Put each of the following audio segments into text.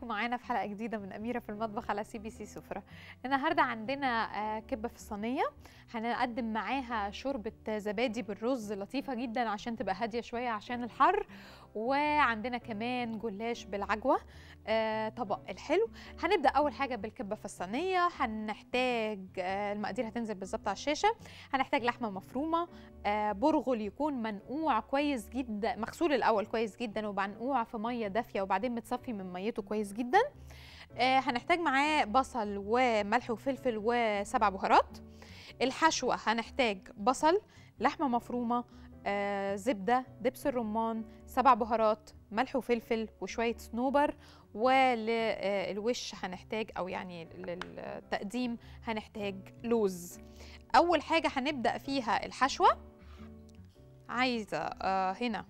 بيكم معانا في حلقه جديده من اميره في المطبخ على سي بي سي سفره النهارده عندنا آه، كبه في الصينيه هنقدم معاها شوربه زبادي بالرز لطيفه جدا عشان تبقى هاديه شويه عشان الحر وعندنا كمان جلاش بالعجوه آه، طبق الحلو هنبدا اول حاجه بالكبه في الصينيه هنحتاج آه، المقادير هتنزل بالظبط على الشاشه هنحتاج لحمه مفرومه آه، برغل يكون منقوع كويس جدا مغسول الاول كويس جدا ومنقوع في ميه دافيه وبعدين متصفي من ميته كويس جدا آه، هنحتاج معاه بصل وملح وفلفل وسبع بهارات الحشوه هنحتاج بصل لحمه مفرومه آه، زبده دبس الرمان سبع بهارات ملح وفلفل وشويه صنوبر وللوش هنحتاج او يعني للتقديم هنحتاج لوز اول حاجه هنبدا فيها الحشوه عايزه آه، هنا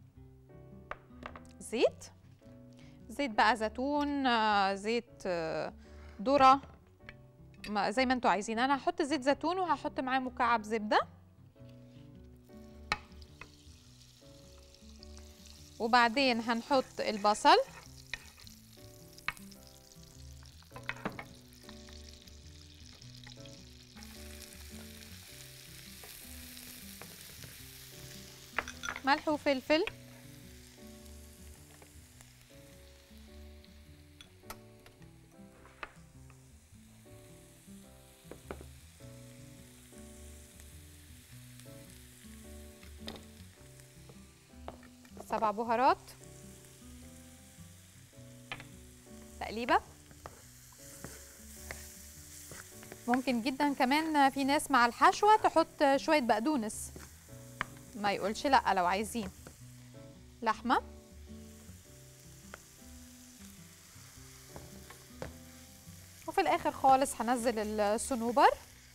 زيت زيت بقى زيتون آه، زيت آه، ذره ما- زي ما انتوا عايزين انا هحط زيت زيتون وهحط معاه مكعب زبده وبعدين هنحط البصل ملح وفلفل سبع بهارات تقليبه ممكن جدا كمان في ناس مع الحشوه تحط شويه بقدونس ما يقولش لا لو عايزين لحمه وفي الاخر خالص هنزل الصنوبر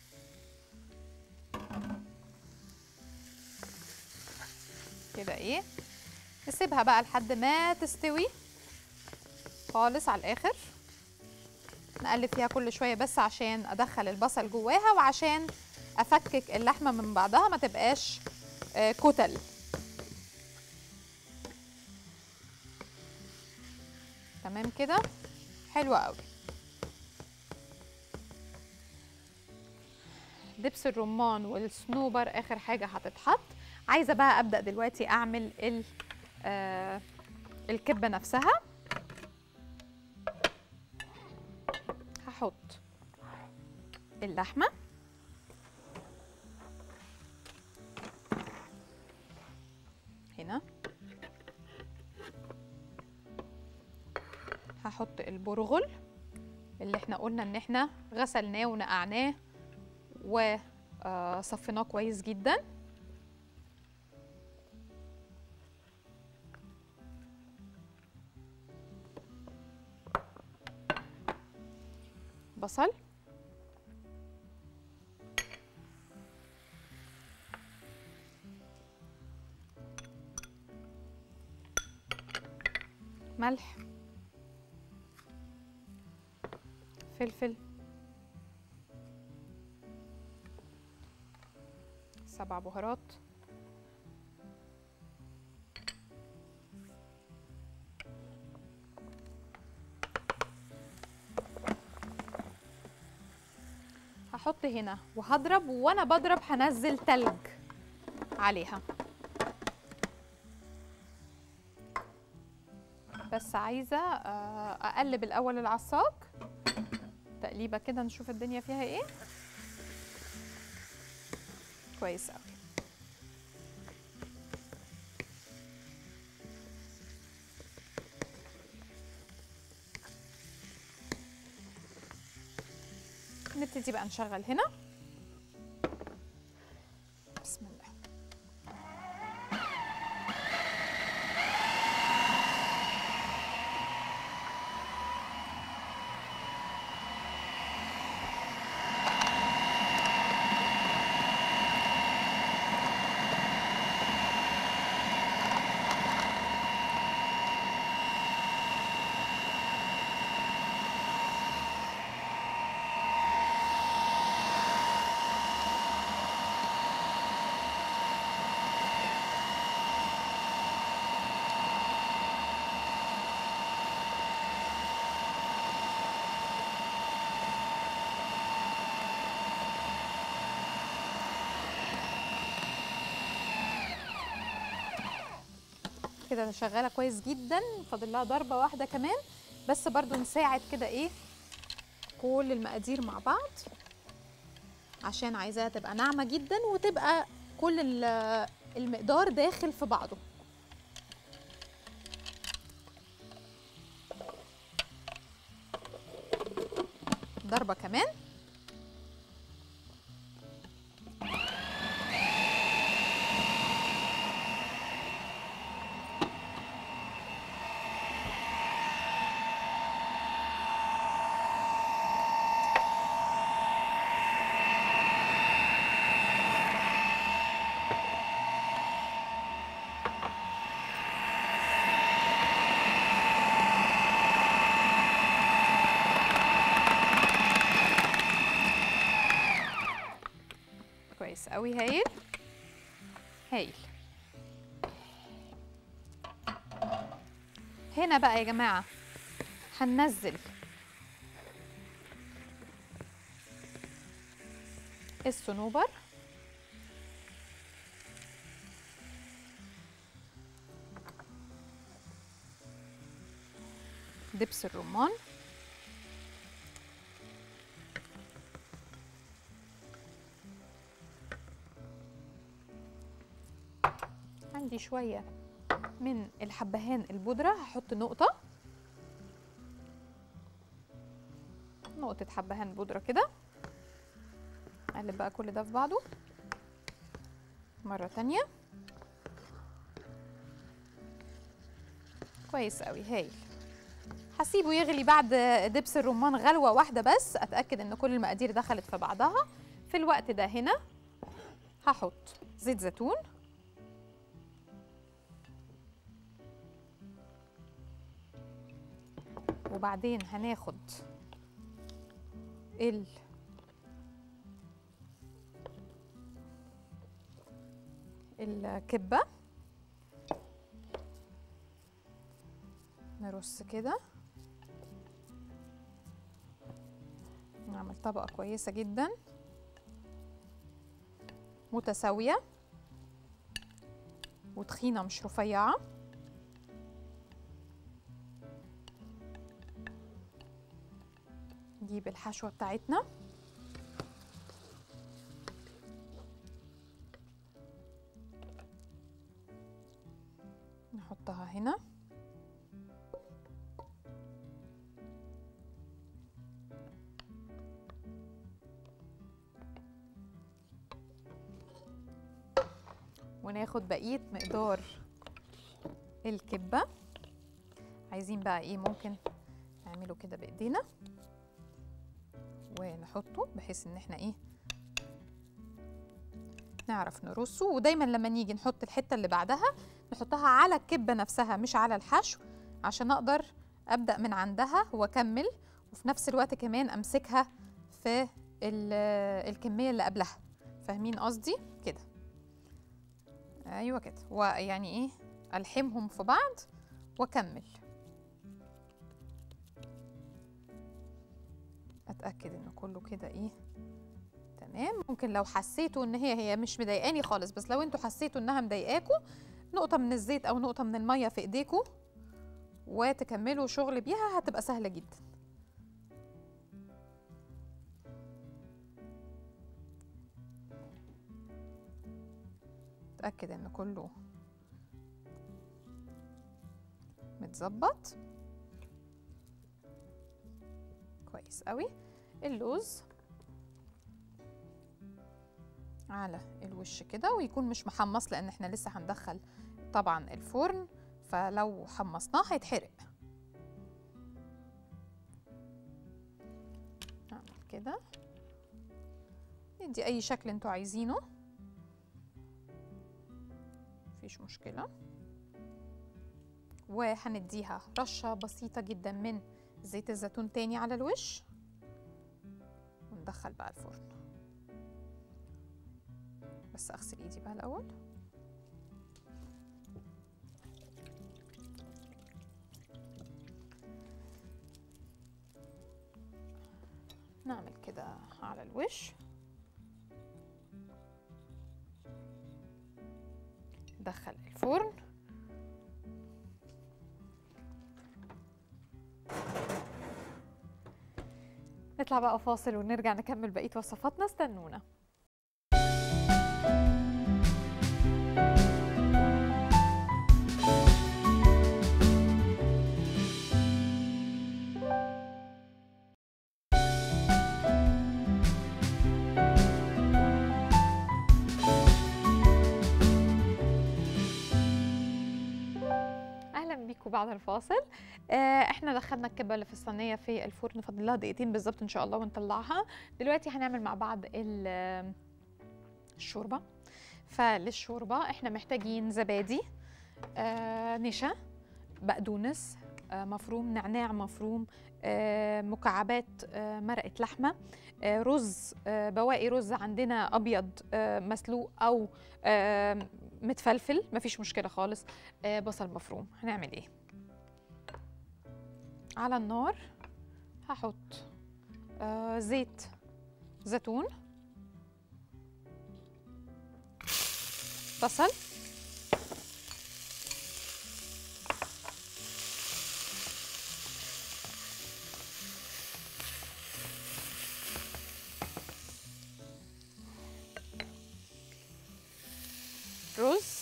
كده ايه نسيبها بقى لحد ما تستوي خالص على الاخر نقلب فيها كل شويه بس عشان ادخل البصل جواها وعشان افكك اللحمه من بعضها ما تبقاش آه، كتل تمام كده حلوة قوي دبس الرمان والصنوبر اخر حاجه هتتحط عايزه بقى ابدا دلوقتي اعمل ال آه الكبه نفسها هحط اللحمه هنا هحط البرغل اللي احنا قلنا ان احنا غسلناه ونقعناه وصفيناه كويس جدا بصل ملح فلفل سبع بهارات هحط هنا وهضرب وانا بضرب هنزل تلج عليها بس عايزه آه، اقلب الاول العصاج تقليبه كده نشوف الدنيا فيها ايه كويس قوي نبتدي بقى نشغل هنا بسم الله كده شغاله كويس جدا فاضل لها ضربه واحده كمان بس برضو نساعد كده ايه كل المقادير مع بعض عشان عايزاها تبقى ناعمه جدا وتبقى كل ال- المقدار داخل في بعضه ضربه كمان كويس قوي هايل هايل هنا بقى يا جماعه هننزل الصنوبر دبس الرمان عندي شوية من الحبهان البودرة هحط نقطة نقطة حبهان بودرة كده اقلب بقى كل ده في بعضه مرة تانية كويس قوي هايل هسيبه يغلي بعد دبس الرمان غلوة واحدة بس اتأكد ان كل المقادير دخلت في بعضها في الوقت ده هنا هحط زيت زيتون وبعدين هناخد ال الكبة نرص كده نعمل طبقة كويسة جدا متساوية وتخينة مش رفيعة نجيب الحشوة بتاعتنا نحطها هنا وناخد بقية مقدار الكبة عايزين بقى ايه ممكن نعمله كده بايدينا ونحطه بحيث ان احنا ايه نعرف نرصه ودايما لما نيجي نحط الحته اللي بعدها نحطها على الكبه نفسها مش على الحشو عشان اقدر ابدا من عندها واكمل وفي نفس الوقت كمان امسكها في ال- الكميه اللي قبلها فاهمين قصدي كده ايوه كده ويعني ايه الحمهم في بعض واكمل اتاكد ان كله كده ايه تمام ممكن لو حسيتوا ان هي هي مش مضايقاني خالص بس لو انتوا حسيتوا انها مضايقاكوا نقطه من الزيت او نقطه من الميه في ايديكوا وتكملوا شغل بيها هتبقى سهله جدا اتاكد ان كله متظبط كويس قوي اللوز على الوش كده ويكون مش محمص لان احنا لسه هندخل طبعا الفرن فلو حمصناه هيتحرق نعمل كده ندي اي شكل انتوا عايزينه مفيش مشكله وهنديها رشه بسيطه جدا من زيت الزيتون تاني على الوش وندخل بقى الفرن بس اغسل ايدي بقى الاول نعمل كده على الوش ندخل الفرن نطلع بقى فاصل ونرجع نكمل بقيه وصفاتنا استنونا اهلا بيكم بعد الفاصل آه، احنا دخلنا الكبه اللي في الصينيه في الفرن فاضل لها دقيقتين بالظبط ان شاء الله ونطلعها دلوقتي هنعمل مع بعض ال- الشوربه فللشوربه احنا محتاجين زبادي آه، نشا بقدونس آه، مفروم نعناع مفروم آه، مكعبات آه، مرقه لحمه آه، رز آه، بواقي رز عندنا ابيض آه، مسلوق او آه، متفلفل مفيش مشكله خالص آه، بصل مفروم هنعمل ايه على النار هحط آه، زيت زيتون بصل رز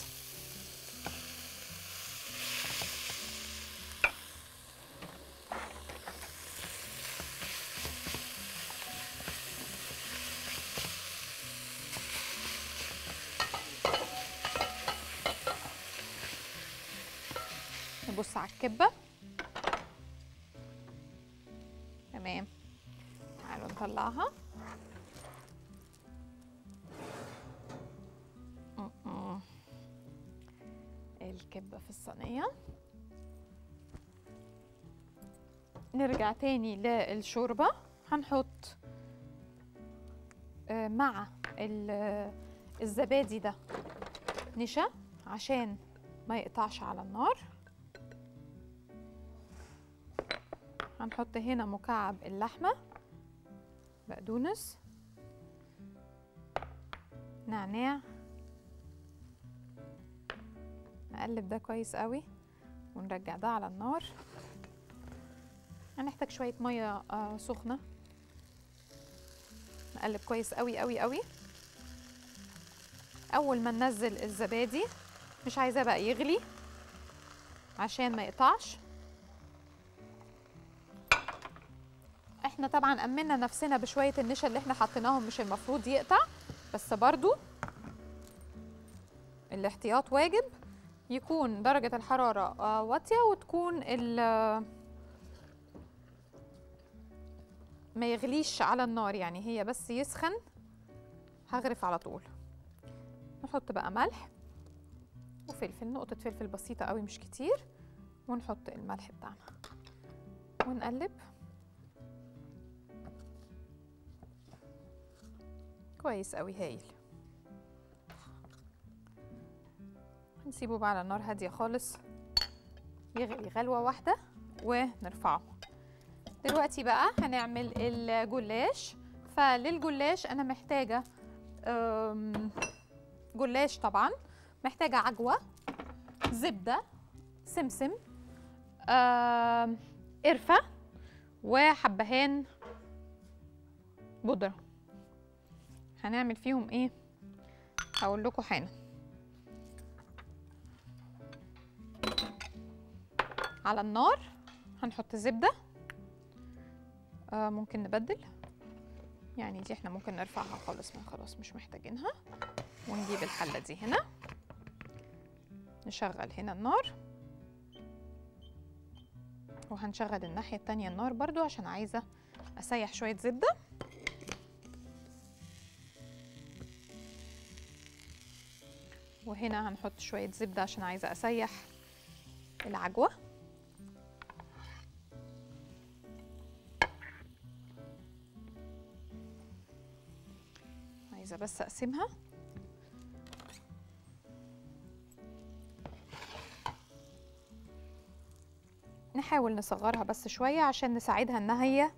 نبص على الكبة تمام تعالوا نطلعها م-م. الكبة في الصينية نرجع تاني للشوربة هنحط آه، مع ال- الزبادي ده نشا عشان ما يقطعش على النار هنحط هنا مكعب اللحمة بقدونس نعناع نقلب ده كويس قوي ونرجع ده على النار هنحتاج شوية مية آه سخنة نقلب كويس قوي قوي قوي أول ما ننزل الزبادي مش عايزاه بقى يغلي عشان ما يقطعش احنا طبعا امنا نفسنا بشويه النشا اللي احنا حطيناهم مش المفروض يقطع بس برضو الاحتياط واجب يكون درجه الحراره آه، واطيه وتكون ال- ما يغليش على النار يعني هي بس يسخن هغرف على طول نحط بقى ملح وفلفل نقطه فلفل بسيطه قوي مش كتير ونحط الملح بتاعنا ونقلب كويس قوي هايل نسيبه بقى على نار هاديه خالص يغلي غلوه واحده ونرفعه دلوقتي بقى هنعمل الجلاش فللجلاش انا محتاجه أم، جلاش طبعا محتاجه عجوه زبده سمسم آم، قرفه وحبهان بودره هنعمل فيهم ايه هقول لكم حالا على النار هنحط زبده آه ممكن نبدل يعني دي احنا ممكن نرفعها خالص من خلاص مش محتاجينها ونجيب الحله دي هنا نشغل هنا النار وهنشغل الناحيه التانية النار برضو عشان عايزه اسيح شويه زبده وهنا هنحط شوية زبدة عشان عايزة أسيح العجوة عايزة بس أقسمها نحاول نصغرها بس شوية عشان نساعدها إن هي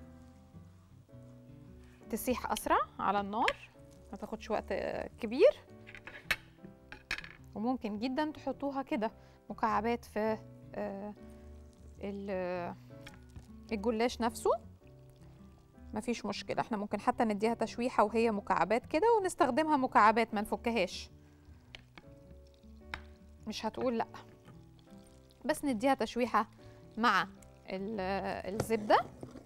تسيح أسرع على النار ما تاخدش وقت آه، كبير وممكن جدا تحطوها كده مكعبات في آه، ال- الجلاش نفسه مفيش مشكله احنا ممكن حتى نديها تشويحه وهي مكعبات كده ونستخدمها مكعبات ما نفكهاش مش هتقول لا بس نديها تشويحه مع ال- الزبده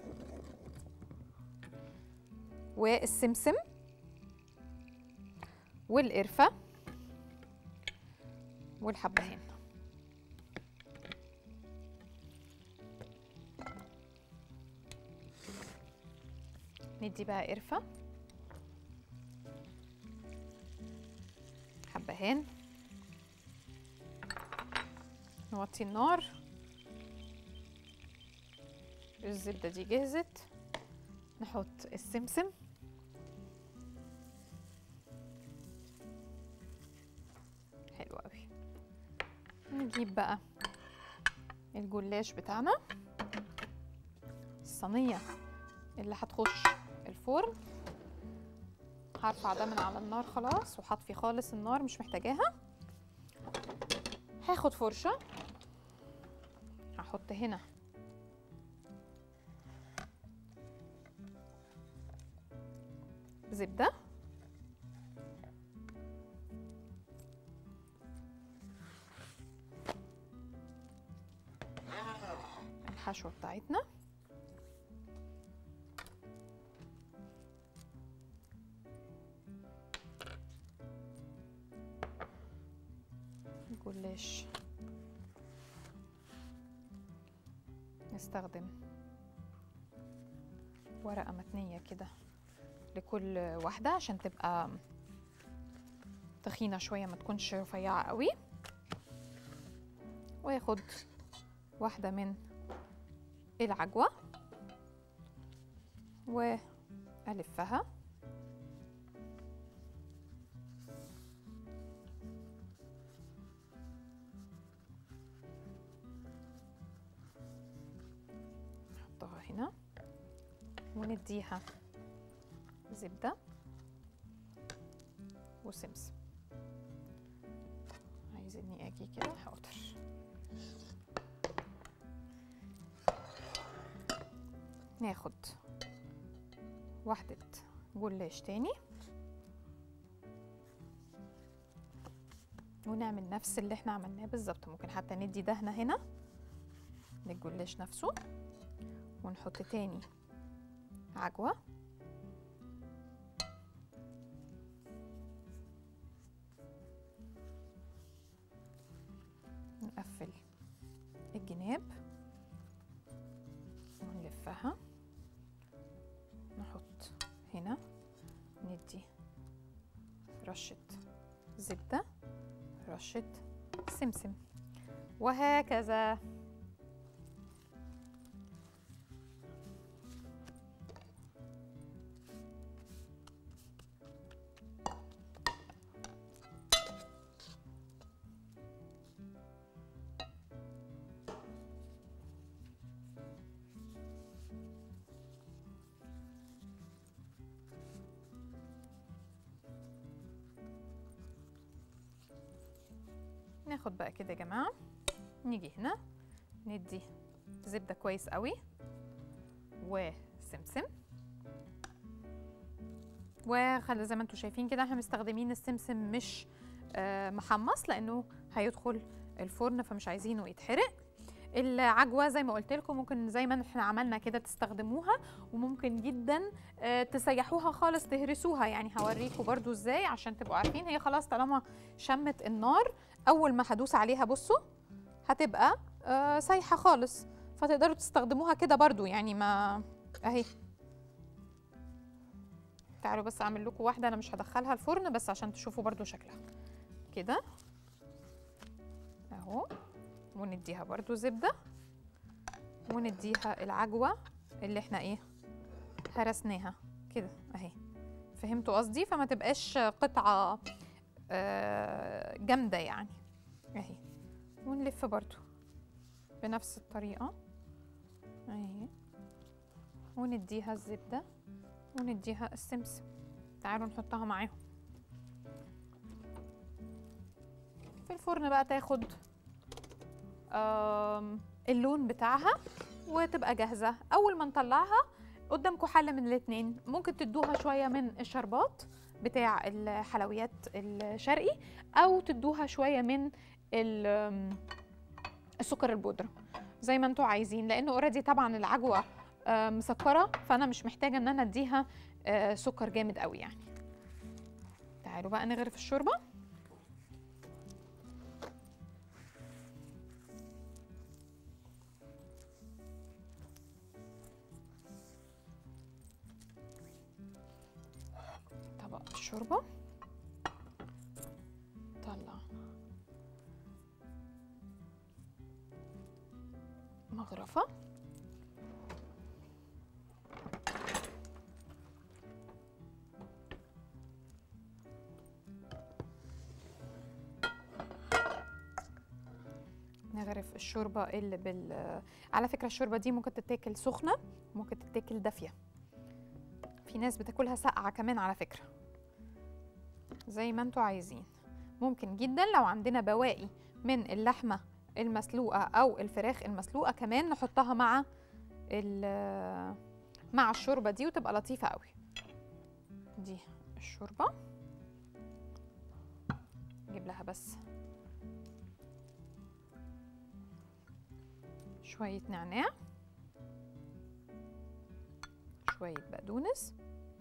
والسمسم والقرفه والحبهان ندي بقى قرفة حبهان نوطي النار الزبدة دي جهزت نحط السمسم حلو قوي نجيب بقى الجلاش بتاعنا الصينية اللي هتخش الفرن هرفع ده من على النار خلاص وهطفي خالص النار مش محتاجاها هاخد فرشة هحط هنا زبدة الحشوة بتاعتنا الجلاش نستخدم ورقة متنية كده لكل واحدة عشان تبقى تخينة شوية ما تكونش رفيعة قوي وياخد واحدة من العجوة وألفها نحطها هنا ونديها زبدة وسمسم عايزني اجي كده حاضر ناخد واحدة جلاش تاني ونعمل نفس اللي احنا عملناه بالظبط ممكن حتى ندي دهنة هنا للجلاش نفسه ونحط تاني عجوة نقفل الجناب ونلفها نحط هنا ندي رشة زبدة رشة سمسم وهكذا ناخد بقى كده يا جماعة نيجي هنا ندي زبدة كويس قوي وسمسم وخلي زي ما انتم شايفين كده احنا مستخدمين السمسم مش آه محمص لانه هيدخل الفرن فمش عايزينه يتحرق العجوه زي ما قلت لكم ممكن زي ما احنا عملنا كده تستخدموها وممكن جدا آه، تسيحوها خالص تهرسوها يعني هوريكم برضو ازاي عشان تبقوا عارفين هي خلاص طالما شمت النار اول ما هدوس عليها بصوا هتبقى آه، سايحه خالص فتقدروا تستخدموها كده برضو يعني ما اهي تعالوا بس اعمل لكم واحده انا مش هدخلها الفرن بس عشان تشوفوا برضو شكلها كده اهو ونديها برضو زبدة ونديها العجوة اللي احنا ايه هرسناها كده اهي فهمتوا قصدي فما تبقاش قطعة آه، جامدة يعني اهي ونلف برضو بنفس الطريقة اهي ونديها الزبدة ونديها السمسم تعالوا نحطها معاهم في الفرن بقى تاخد آم، اللون بتاعها وتبقى جاهزة أول ما نطلعها قدامكم حل من الاثنين ممكن تدوها شويه من الشربات بتاع الحلويات الشرقي او تدوها شويه من ال- السكر البودره زي ما انتوا عايزين لانه اوريدي طبعا العجوه آه، مسكره فانا مش محتاجه ان انا اديها آه، سكر جامد قوي يعني تعالوا بقى نغرف الشوربه طبق الشوربه طلع مغرفه نغرف الشوربه اللي بال على فكره الشوربه دي ممكن تتاكل سخنه ممكن تتاكل دافيه في ناس بتاكلها ساقعه كمان على فكره زي ما انتوا عايزين ممكن جدا لو عندنا بواقي من اللحمه المسلوقه او الفراخ المسلوقه كمان نحطها مع ال- مع الشوربه دي وتبقى لطيفه قوي دي الشوربه نجيب لها بس شويه نعناع شويه بقدونس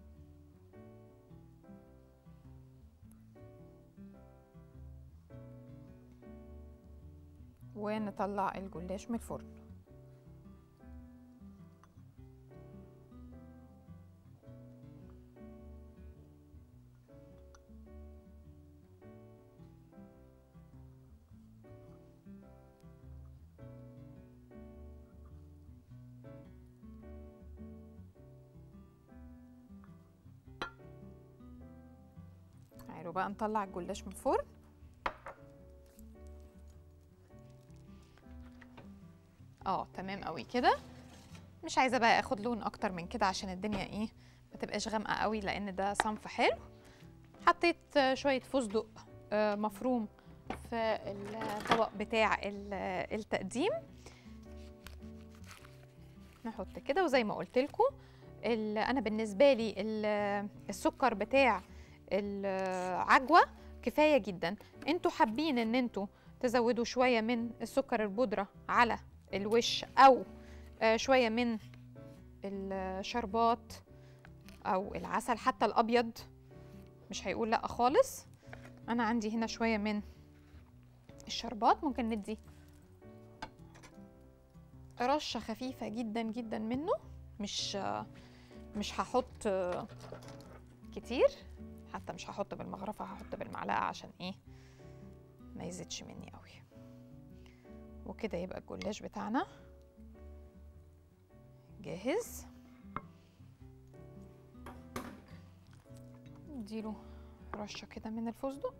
ونطلع الجلاش من الفرن تعالوا بقى نطلع الجلاش من الفرن اه تمام قوي كده مش عايزه بقى اخد لون اكتر من كده عشان الدنيا ايه ما تبقاش غامقه قوي لان ده صنف حلو حطيت آه، شويه فستق آه، مفروم في الطبق بتاع ال- التقديم نحط كده وزي ما قلت لكم انا بالنسبه لي ال- السكر بتاع العجوه كفايه جدا انتوا حابين ان انتوا تزودوا شويه من السكر البودره على الوش او آه، شويه من الشربات او العسل حتى الابيض مش هيقول لا خالص انا عندي هنا شويه من الشربات ممكن ندي رشه خفيفه جدا جدا منه مش آه، مش هحط آه، كتير حتى مش هحط بالمغرفه هحط بالمعلقه عشان ايه ما يزيدش مني قوي وكده يبقى الجلاش بتاعنا جاهز نديله رشه كده من الفستق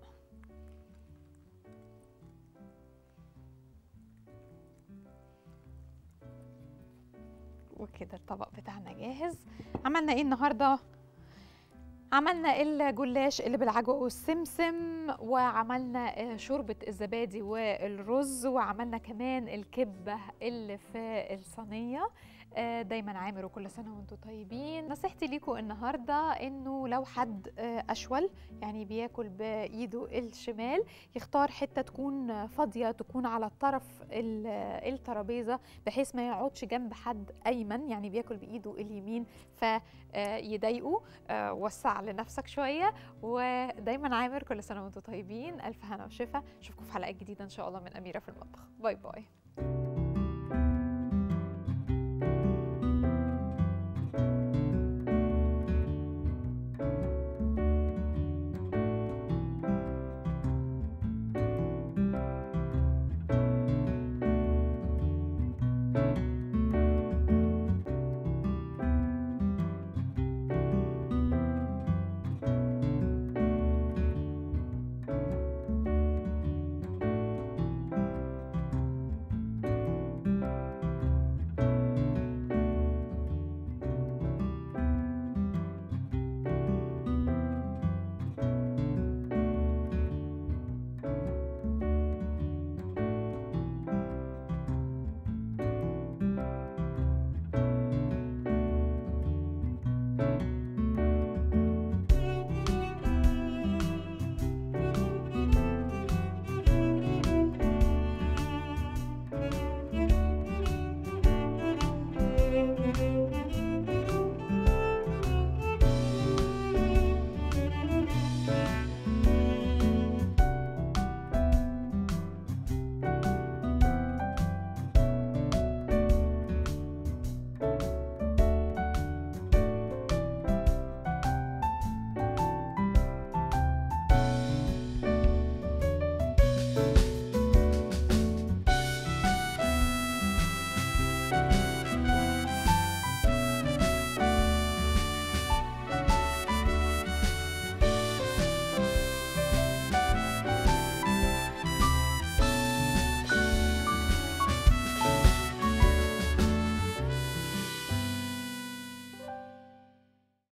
وكده الطبق بتاعنا جاهز عملنا ايه النهارده عملنا الجلاش اللي بالعجوة والسمسم وعملنا آه، شوربة الزبادي والرز وعملنا كمان الكبة اللي في الصينية آه، دايما عامر وكل سنة وانتم طيبين نصيحتي ليكم النهاردة انه لو حد آه، اشول يعني بياكل بايده الشمال يختار حتة تكون فاضية تكون على الطرف ال- الترابيزة بحيث ما يقعدش جنب حد ايمن يعني بياكل بايده اليمين فيضايقه آه، وسع لنفسك شويه ودايما عامر كل سنه وانتم طيبين الف هنا وشفا اشوفكم في حلقات جديده ان شاء الله من اميره في المطبخ باي باي